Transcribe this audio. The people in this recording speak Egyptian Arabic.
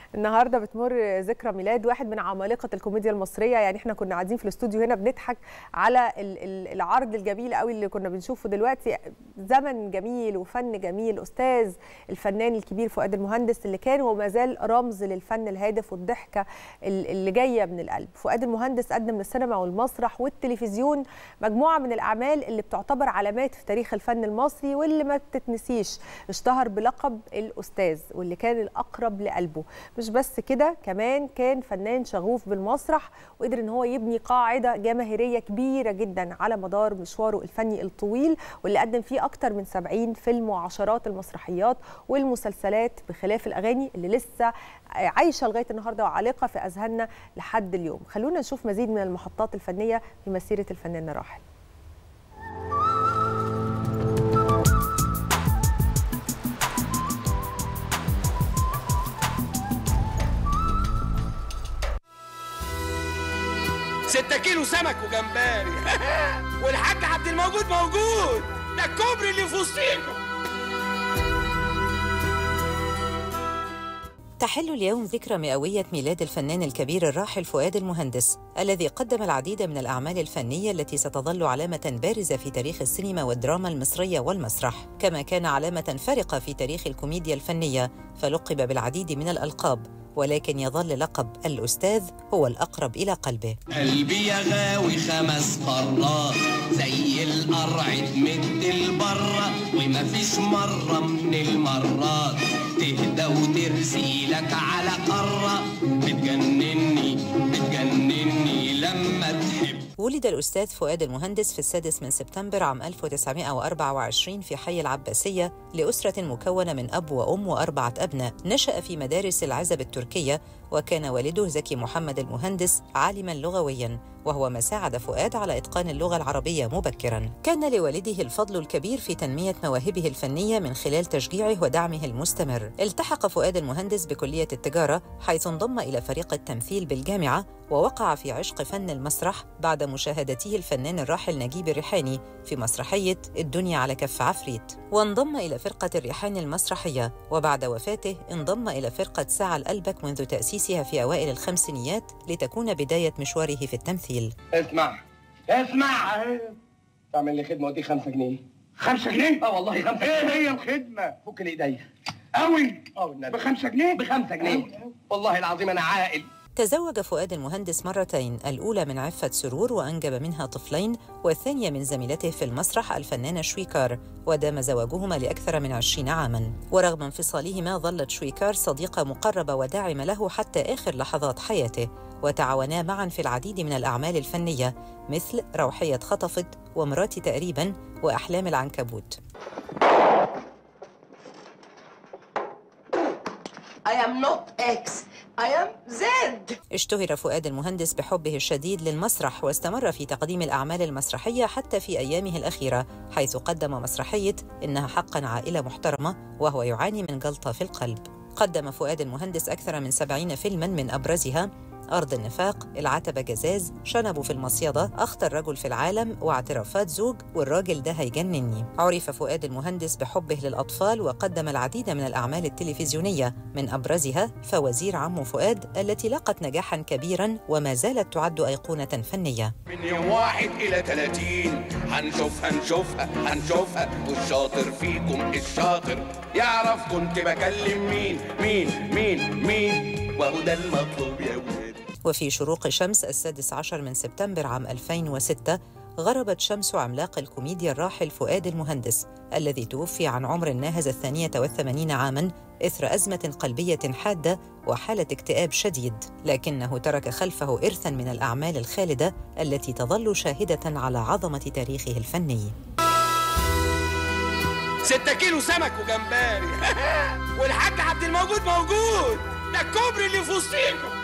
النهارده بتمر ذكرى ميلاد واحد من عمالقه الكوميديا المصريه يعني احنا كنا قاعدين في الاستوديو هنا بنضحك على ال- ال- العرض الجميل قوي اللي كنا بنشوفه دلوقتي زمن جميل وفن جميل استاذ الفنان الكبير فؤاد المهندس اللي كان وما زال رمز للفن الهادف والضحكه ال- اللي جايه من القلب فؤاد المهندس قدم للسينما والمسرح والتلفزيون مجموعه من الاعمال اللي بتعتبر علامات في تاريخ الفن المصري واللي ما بتتنسيش اشتهر بلقب الاستاذ واللي كان الاقرب لقلبه مش بس كده كمان كان فنان شغوف بالمسرح وقدر ان هو يبني قاعده جماهيريه كبيره جدا على مدار مشواره الفني الطويل واللي قدم فيه اكتر من 70 فيلم وعشرات المسرحيات والمسلسلات بخلاف الاغاني اللي لسه عايشه لغايه النهارده وعالقه في اذهاننا لحد اليوم خلونا نشوف مزيد من المحطات الفنيه في مسيره الفنان الراحل ستة كيلو سمك وجمبري والحاج عبد الموجود موجود ده الكوبري اللي في وسطيكم تحل اليوم ذكرى مئوية ميلاد الفنان الكبير الراحل فؤاد المهندس الذي قدم العديد من الأعمال الفنية التي ستظل علامة بارزة في تاريخ السينما والدراما المصرية والمسرح كما كان علامة فارقة في تاريخ الكوميديا الفنية فلقب بالعديد من الألقاب ولكن يظل لقب الأستاذ هو الأقرب إلى قلبه قلبي يا غاوي خمس قارات زي القرع تمد البرة ومفيش مرة من المرات تهدى وترسي لك على قارة بتجنني بتجنني لما تحب ولد الأستاذ فؤاد المهندس في السادس من سبتمبر عام 1924 في حي العباسية لأسرة مكونة من أب وأم وأربعة أبناء نشأ في مدارس العزب التركية وكان والده زكي محمد المهندس عالما لغويا وهو ما ساعد فؤاد على إتقان اللغة العربية مبكرا كان لوالده الفضل الكبير في تنمية مواهبه الفنية من خلال تشجيعه ودعمه المستمر التحق فؤاد المهندس بكلية التجارة حيث انضم إلى فريق التمثيل بالجامعة ووقع في عشق فن المسرح بعد مشاهدته الفنان الراحل نجيب الريحاني في مسرحية الدنيا على كف عفريت وانضم إلى فرقة الريحان المسرحية وبعد وفاته انضم إلى فرقة ساعة الألبك منذ تأسيسها في أوائل الخمسينيات لتكون بداية مشواره في التمثيل اسمع اسمع تعمل لي خدمه ودي خمسة جنيه خمسة جنيه؟ اه والله خمسة ايه جنيه هي الخدمة؟ فك لي ايديا قوي اه والنبي بخمسة جنيه؟ بخمسة جنيه والله العظيم انا عاقل تزوج فؤاد المهندس مرتين الأولى من عفة سرور وأنجب منها طفلين والثانية من زميلته في المسرح الفنانة شويكار ودام زواجهما لأكثر من عشرين عاماً ورغم انفصالهما ظلت شويكار صديقة مقربة وداعمة له حتى آخر لحظات حياته وتعاونا معا في العديد من الأعمال الفنية مثل روحية خطفت ومراتي تقريباً وأحلام العنكبوت I am not X. I am Z. اشتهر فؤاد المهندس بحبه الشديد للمسرح واستمر في تقديم الأعمال المسرحية حتى في أيامه الأخيرة حيث قدم مسرحية إنها حقا عائلة محترمة وهو يعاني من جلطة في القلب قدم فؤاد المهندس أكثر من سبعين فيلما من أبرزها أرض النفاق العتبة جزاز شنبه في المصيدة أخطر رجل في العالم واعترافات زوج والراجل ده هيجنني عرف فؤاد المهندس بحبه للأطفال وقدم العديد من الأعمال التلفزيونية من أبرزها فوزير عمو فؤاد التي لاقت نجاحا كبيرا وما زالت تعد أيقونة فنية من يوم واحد إلى تلاتين هنشوفها هنشوفها هنشوفها والشاطر فيكم الشاطر يعرف كنت بكلم مين مين مين مين وهو ده المطلوب يا ولاد وفي شروق شمس السادس عشر من سبتمبر عام 2006 غربت شمس عملاق الكوميديا الراحل فؤاد المهندس الذي توفي عن عمر ناهز الثانية والثمانين عاماً إثر أزمة قلبية حادة وحالة اكتئاب شديد لكنه ترك خلفه إرثاً من الأعمال الخالدة التي تظل شاهدة على عظمة تاريخه الفني ستة كيلو سمك وجمبري والحاج عبد الموجود موجود ده الكوبري اللي في وسطيكم